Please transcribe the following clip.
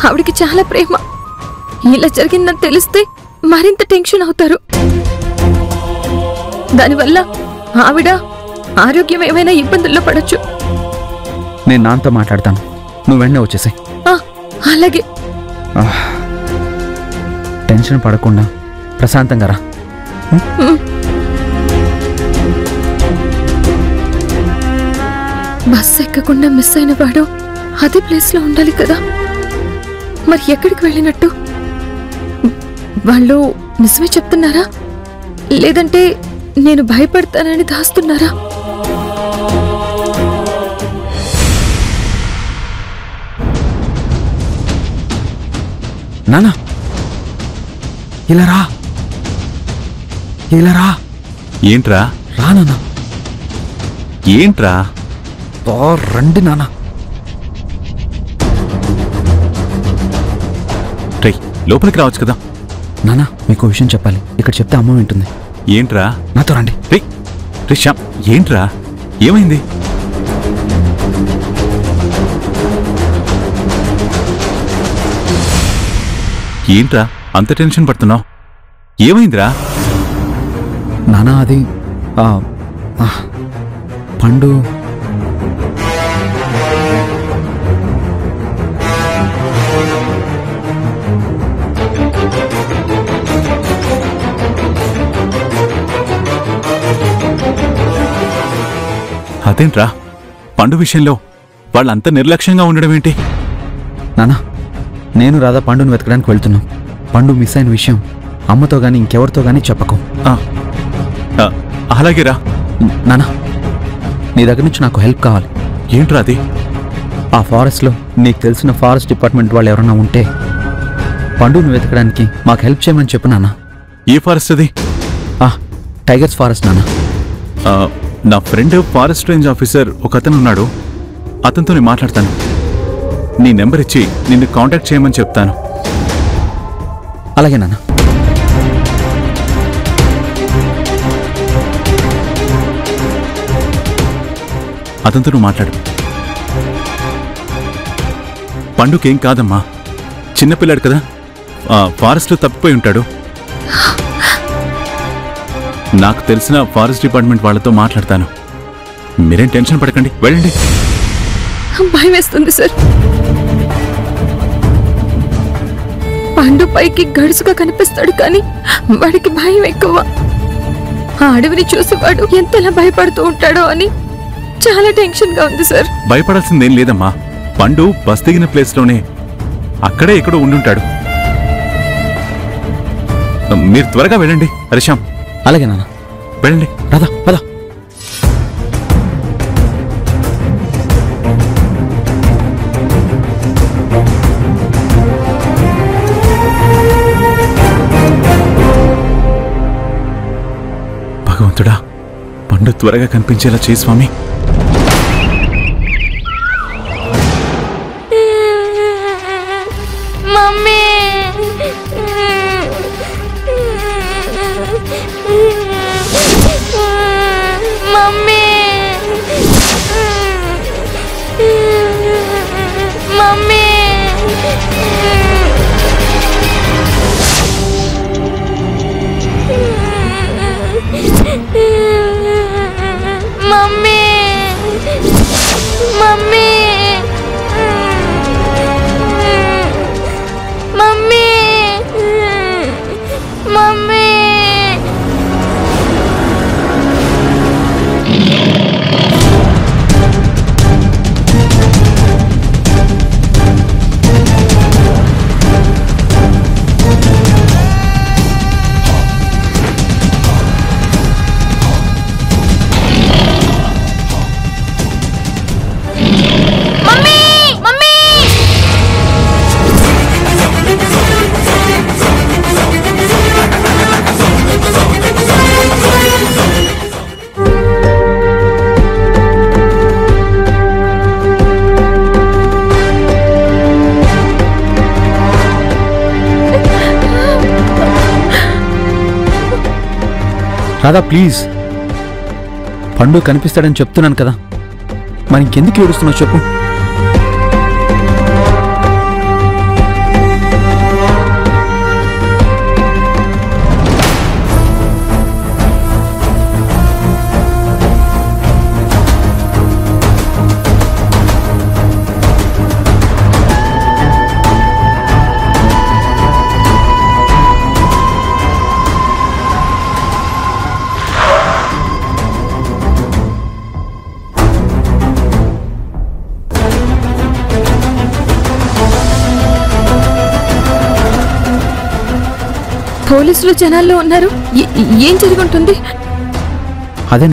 ఆవిడికి చాలా ప్రేమ ఇలా జరిగిందని తెలిస్తే మరింత టెన్షన్ అవుతారు దానివల్ల ఆవిడ ఆరోగ్యం ఏమైనా ఇబ్బందుల్లో పడొచ్చు నేను నాన్నతో మాట్లాడతాను నువ్వు వెంటనే వచ్చేసాయి ఆ, అలాగే టెన్షన్ పడకుండా ప్రశాంతంగా రా బస్ ఎక్కకుండా మిస్ అయిన వాడు అదే ప్లేస్ లో ఉండాలి కదా మరి ఎక్కడికి వెళ్ళినట్టు వాళ్ళు నిజమే చెప్తున్నారా లేదంటే నేను భయపడతానని దాస్తున్నారా నానా ఇలా రా ఇలా రా ఏంట్రా రా నాన్న ఏంట్రా బా రండి నాన్న రేయ్ లోపలికి రావచ్చు కదా నానా మీకు విషయం చెప్పాలి ఇక్కడ చెప్తే అమ్మ వింటుంది ఏంట్రా నాతో రండి రే రే శ్యామ్ ఏంట్రా ఏమైంది ఏంట్రా అంత టెన్షన్ పడుతున్నావు ఏమైందిరా నానా అది ఆ, ఆ, పండు అదేంట్రా పండు విషయంలో వాళ్ళంత నిర్లక్ష్యంగా ఉండడం ఏంటి నానా నేను రాధా పండుని వెతకడానికి వెళ్తున్నాం పండు మిస్ అయిన విషయం అమ్మతో గాని ఇంకెవరితో గాని చెప్పకు ఆ, ఆ, అలాగేరా నానా నీ దగ్గర నుంచి నాకు హెల్ప్ కావాలి ఏంట్రా అది ఆ ఫారెస్ట్లో నీకు తెలిసిన ఫారెస్ట్ డిపార్ట్మెంట్ వాళ్ళు ఎవరైనా ఉంటే పండుని వెతకడానికి మాకు హెల్ప్ చేయమని చెప్పు నాన్న ఏ ఫారెస్ట్ అది ఆ టైగర్స్ ఫారెస్ట్ నాన్న ఆ, నా ఫ్రెండ్ ఫారెస్ట్ రేంజ్ ఆఫీసర్ ఒక అతను ఉన్నాడు అతనితో నేను మాట్లాడతాను నీ నెంబర్ ఇచ్చి నిన్ను కాంటాక్ట్ చేయమని చెప్తాను అలాగే నాన్న అతనితో నువ్వు మాట్లాడు పండుకేం కాదమ్మా చిన్నపిల్లాడు కదా ఆ, ఫారెస్ట్లో తప్పిపోయి ఉంటాడు నాకు తెలిసిన ఫారెస్ట్ డిపార్ట్మెంట్ వాళ్ళతో మాట్లాడతాను మీరేం టెన్షన్ పడకండి వెళ్ళండి భయం వేస్తుంది సార్ పండు పైకి గడుసుగా కనిపిస్తాడు కానీ వాడికి భయం ఎక్కువ ఆ అడవిని చూసి వాడు ఎంతలా భయపడుతూ ఉంటాడో అని చాలా టెన్షన్ గా ఉంది సార్ భయపడాల్సిందేం లేదమ్మా పండు బస్ దిగిన ప్లేస్లోనే అక్కడే ఎక్కడో ఉండుంటాడు మీరు త్వరగా వెళ్ళండి హరిశ్యామ్ అలాగే నాన్న వెళ్ళండి రాదా పద భగవంతుడా పండు త్వరగా కనిపించేలా చేయి స్వామి mummy mummy mummy mummy mummy mummy mummy mummy mummy Radha please పండు కనిపిస్తాడని చెప్తున్నాను కదా మరి ఇంకెందుకు ఏడుస్తున్నావు చెప్పు పోలీసులు జనాల్లో ఉన్నారు ఏ- ఏం జరిగి ఉంటుంది